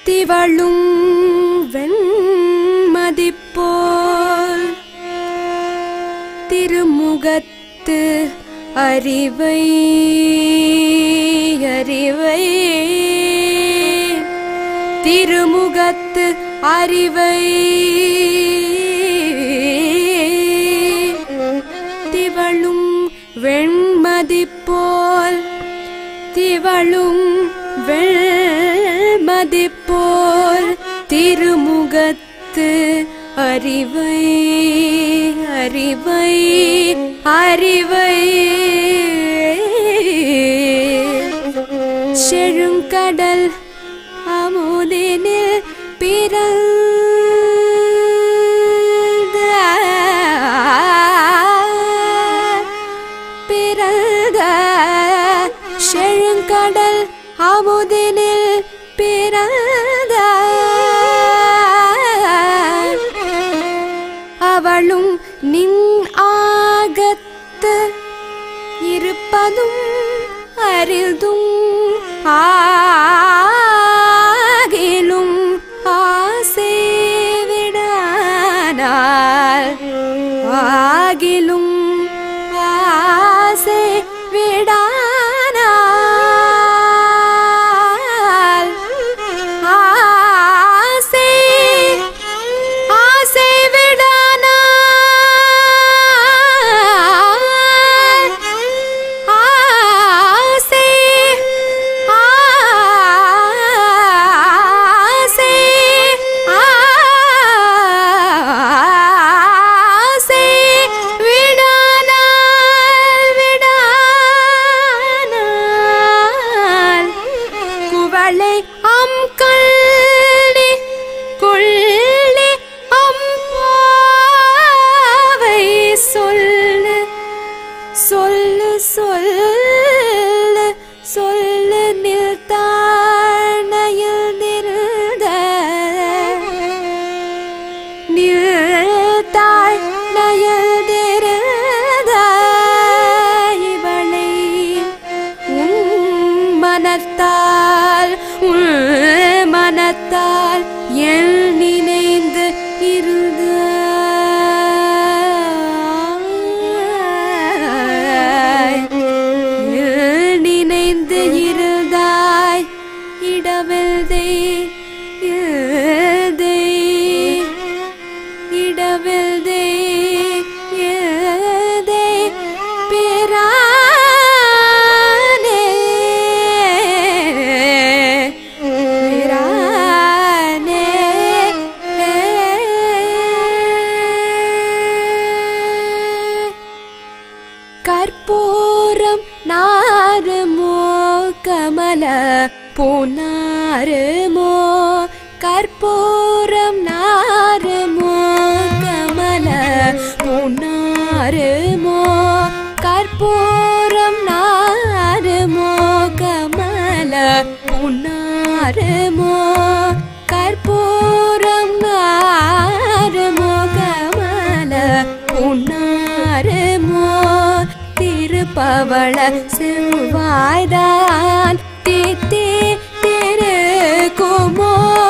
திவளும் வெண்மதிப்போல் திருமுகத்து அறிவை அறிவை திருமுகத்து அறிவை திவளும் வெண்மதிப்போல் திவளும் வெண்மதிப்போல் திருமுகத்து அறிவை அறிவை அறிவை செழுங்கடல் அமுதினில் பிறந்த பிறந்த செழுங்கடல் அமுதினில் பிறந்த அவளும் நின் ஆகத்து இருப்பதும் அரிதும் ஆகிலும் ஆசை விடானால் ஆகிலும் ஆசை விடானால் ஆசை ஆசை விடானால் ஆசை ஆசை ஆசை விடானால் விடானால் குவளை அம் கள்ளி கொள்ளி அம்பாவை சொல்லு சொல்லு சொல்லு சொல்லு நில் தாழ்னையில் நிறுத நில் தாழ்னையில் நிறுத இவளை உன் மனத்தால் உன் மனத்தால் என் நினைந்து இருந்தாய் என் நினைந்து இருந்தாய் இடவெல்தை எழுதை இடவெல்தை எழுதை பிரானே பிரானே கற்பூரம் நாருமோ கமல பூனாருமோ கற்பூரம் நாருமோ கமல பூனாருமோ கற்பூரம் நாருமோ கமல பூனாருமோ கற்பூரம் நாருமோ கமல உன்னாருமோ திருப்பவள செவ்வாய்தான் தித்தி திரு குமோ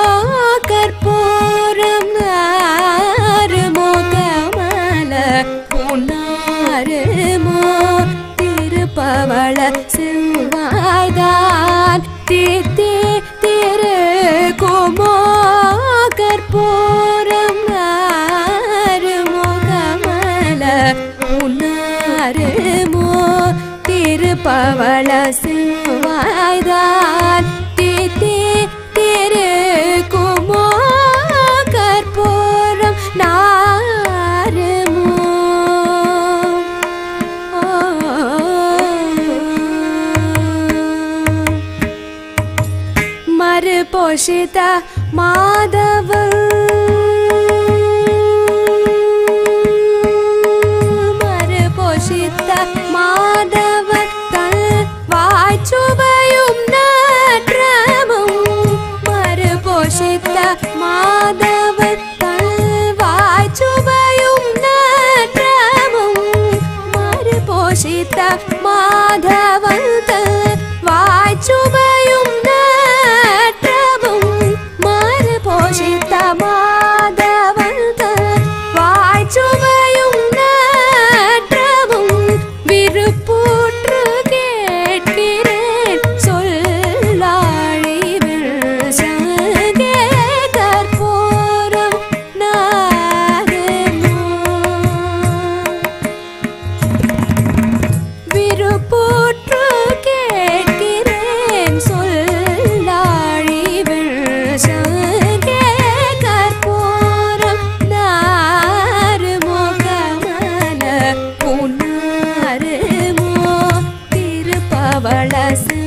கற்பூரம் நாருமோ கமல உன்னாருமோ திருப்பவள செவ்வாய்தான் தித்தி திரு குமோ கற்பூரம் நாருமோ கமல உன்னாருமோ திருப்பவள செவ்வாய்தான் தித்தி திரு குமோ கற்பூரம் நாருமோ மறு போஷித மாதவ மறு போஷித்த மாதவ தல் வாய்ச்சுவையும் நாற்றமும் மறு போஷித்த மாதவ தல் வாய்ச்சுவையும் நாற்றமும் மறு போஷித்த மாதவந்த வாய்ச்சுவையும் நாற்றமும் பவள